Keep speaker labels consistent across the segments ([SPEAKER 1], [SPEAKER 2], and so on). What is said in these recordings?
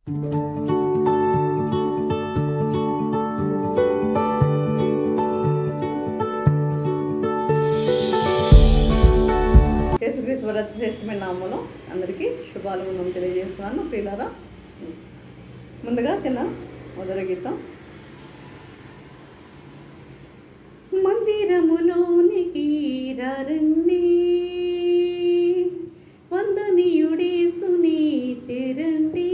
[SPEAKER 1] యేసుక్రీశ్వర శ్రేష్టమైన నామములో అందరికీ శుభాలు తెలియజేస్తున్నాను ప్రియులారా ముందుగా చిన్న మొదటి గీతం మందిరములోనికి రండి వందనీయుడేసుని చేరండి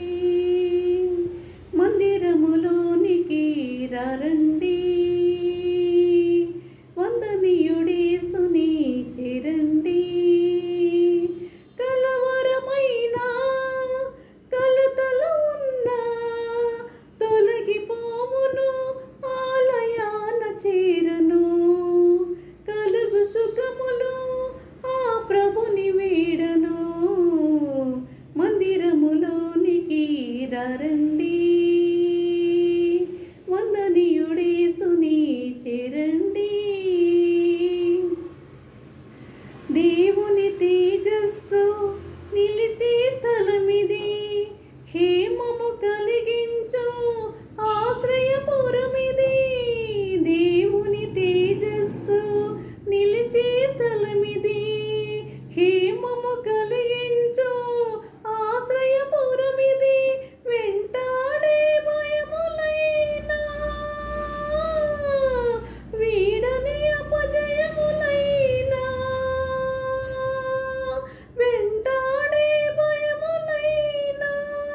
[SPEAKER 1] మందిరములోనికి రండి వందనీయుడేసుని చేరండి కలవరమైన కలతలు ఉన్నా తొలగిపోవును ఆలయాన చేరను కలుగు సుఖములు ఆ ప్రభుని వీడను మందిరములోనికి రండి వందనీయుడేసుని చేరండి దేవుని తేజస్సు నిలిచే స్థలమిది క్షేమము కలిగించు ఆశ్రయపురమిది దేవుని తేజస్సు నిలిచే స్థలమిది క్షేమము కలిగించు ఆశ్రయపురమిది వెంటాడే భయములైనా వీడని అపజయములైనా వెంటాడే భయములైనా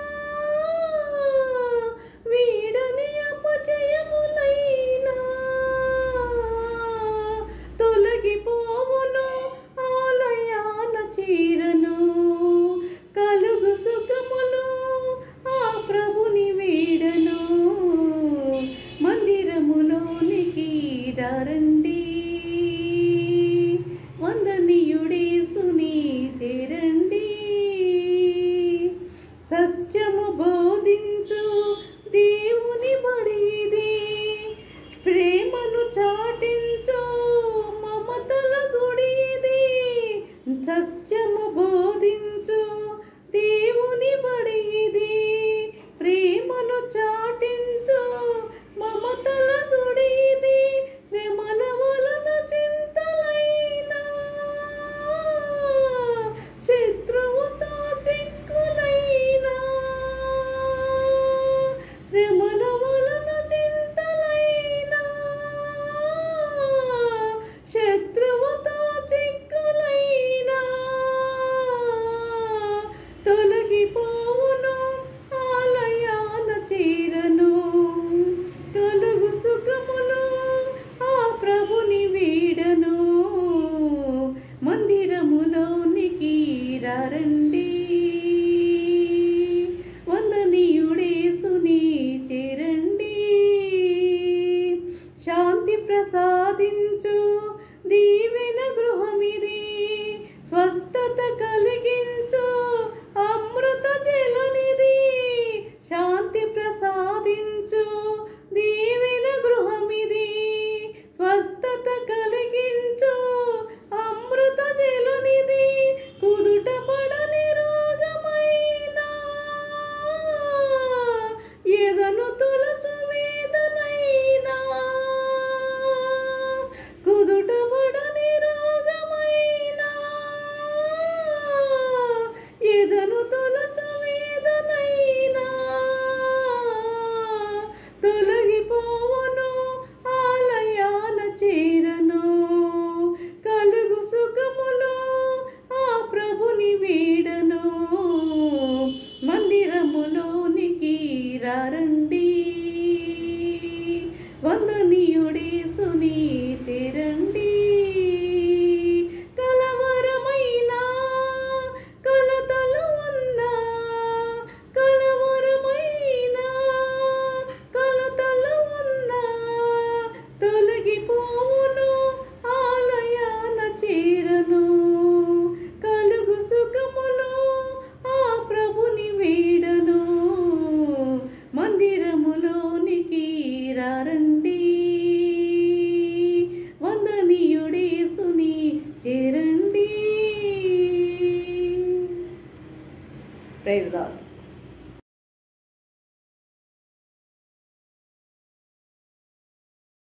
[SPEAKER 1] వీడని అపజయములైనా తొలగిపోవును ఆలయాన చీరను కలుగు సుఖములు ఆ ప్రభుని వీడను మందిరములోనికి రండి వందనీయుడేసుని చేరండి సత్యము